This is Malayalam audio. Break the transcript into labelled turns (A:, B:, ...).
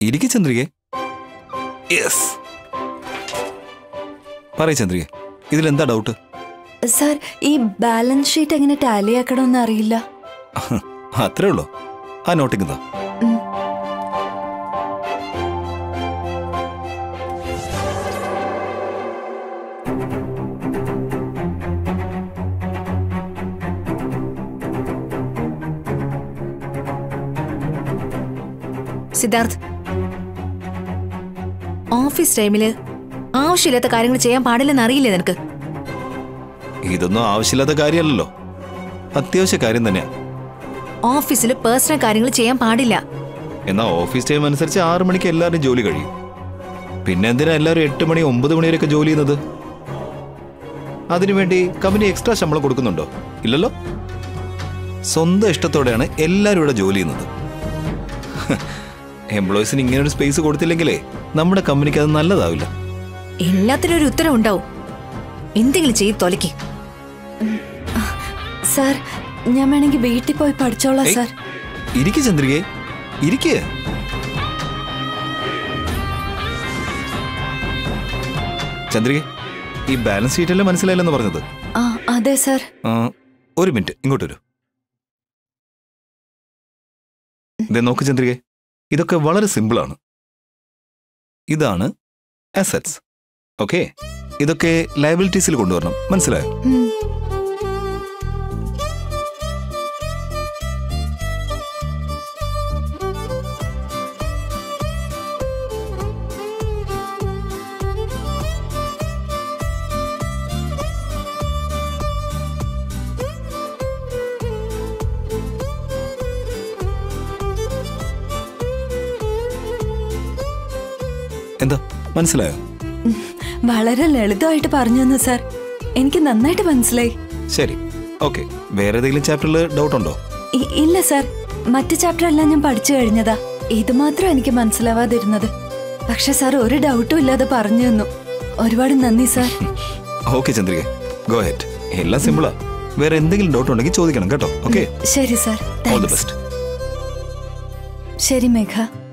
A: ഇരിക്കെ ചന്ദ്രികെ യെസ് പറയ ചന്ദ്രികെ ഇതിലെന്താ ഡൗട്ട്
B: സാർ ഈ ബാലൻസ് ഷീറ്റ് എങ്ങനെ ടാലി ആക്കണമെന്ന് അറിയില്ല
A: അത്രേ ഉള്ളൂ ആ നോട്ടിങ് താ
B: ഉം.
C: സിദ്ധാർത്ഥ് ഓഫീസ് ടൈമില് ആവശ്യമില്ലാത്ത കാര്യങ്ങൾ ചെയ്യാൻ പാടില്ലെന്ന് അറിയില്ലേ നിനക്ക്
A: ഇതൊന്നും ആവശ്യമില്ലാത്ത കാര്യമല്ലല്ലോ അത്യാവശ്യ കാര്യം തന്നെയാ
C: ഓഫീസിൽ പേഴ്സണൽ കാര്യങ്ങൾ ചെയ്യാൻ പാടില്ല
A: എന്നാ ഓഫീസ് ടൈം അനുസരിച്ച് ആറു മണിക്ക് എല്ലാവരും ജോലി കഴിയും പിന്നെ എന്തിനാ എല്ലാവരും എട്ട് മണി ഒമ്പത് മണി വരെയൊക്കെ ജോലി ചെയ്യുന്നത് അതിനുവേണ്ടി കമ്പനി എക്സ്ട്രാ ശമ്പളം കൊടുക്കുന്നുണ്ടോ ഇല്ലല്ലോ സ്വന്തം ഇഷ്ടത്തോടെയാണ് എല്ലാവരും ഇവിടെ ജോലി ചെയ്യുന്നത് എംപ്ലോയീസിന് ഇങ്ങനെ ഒരു സ്പേസ് കൊടുത്തില്ലെങ്കിലേ നമ്മുടെ കമ്പനിക്ക് അത് നല്ലതാവില്ല
C: എല്ലാത്തിനും ഒരു ഉത്തരം ഉണ്ടാവും എന്തെങ്കിലും ചെയ്ത് തൊലയ്ക്ക്
B: സാർ ഞാൻ വേണമെങ്കിൽ വീട്ടിൽ പോയി പഠിച്ചോളാം
A: ഏയ്,
B: സാർ
A: ഇരിക്ക് ചന്ദ്രികെ ഇരിക്ക് ചന്ദ്രികെ ഈ ബാലൻസ് ഷീറ്റല്ലേ മനസ്സിലായില്ലെന്ന് പറഞ്ഞത്
B: ആ അതെ സാർ
A: ആ, ഒരു മിനിറ്റ് ഇങ്ങോട്ട് വരൂ ദേ നോക്ക് ചന്ദ്രികെ ഇതൊക്കെ വളരെ സിമ്പിളാണ് ഇതാണ് അസറ്റ്സ് ഓക്കെ ഇതൊക്കെ ലയബിലിറ്റീസിൽ കൊണ്ടുവരണം മനസ്സിലായോ
B: ഉം.
A: എന്താ മനസ്സിലായോ
B: വളരെ ലളിതമായിട്ട് പറഞ്ഞു തന്നു സാർ എനിക്ക് നന്നായിട്ട് മനസ്സിലായി
A: ശരി ഓക്കെ വേറെ ഏതെങ്കിലും ചാപ്റ്ററിൽ ഡൗട്ട് ഉണ്ടോ
B: ഇ- ഇല്ല സാർ മറ്റു ചാപ്റ്റർ എല്ലാം ഞാൻ പഠിച്ചു കഴിഞ്ഞതാ ഇത് മാത്രം എനിക്ക് മനസ്സിലാവാതിരുന്നത് പക്ഷെ സാർ ഒരു ഡൗട്ടും ഇല്ലാതെ പറഞ്ഞു തന്നു ഒരുപാട് നന്ദി sir
A: okay Chandrika go ahead എല്ലാം സിമ്പിളാ വേറെ എന്തെങ്കിലും ഡൗട്ട് ഉണ്ടെങ്കിൽ ചോദിക്കണം കേട്ടോ ഓക്കെ
B: ശരി sir
A: all the
B: thanks
A: best
B: ശരി മേഘ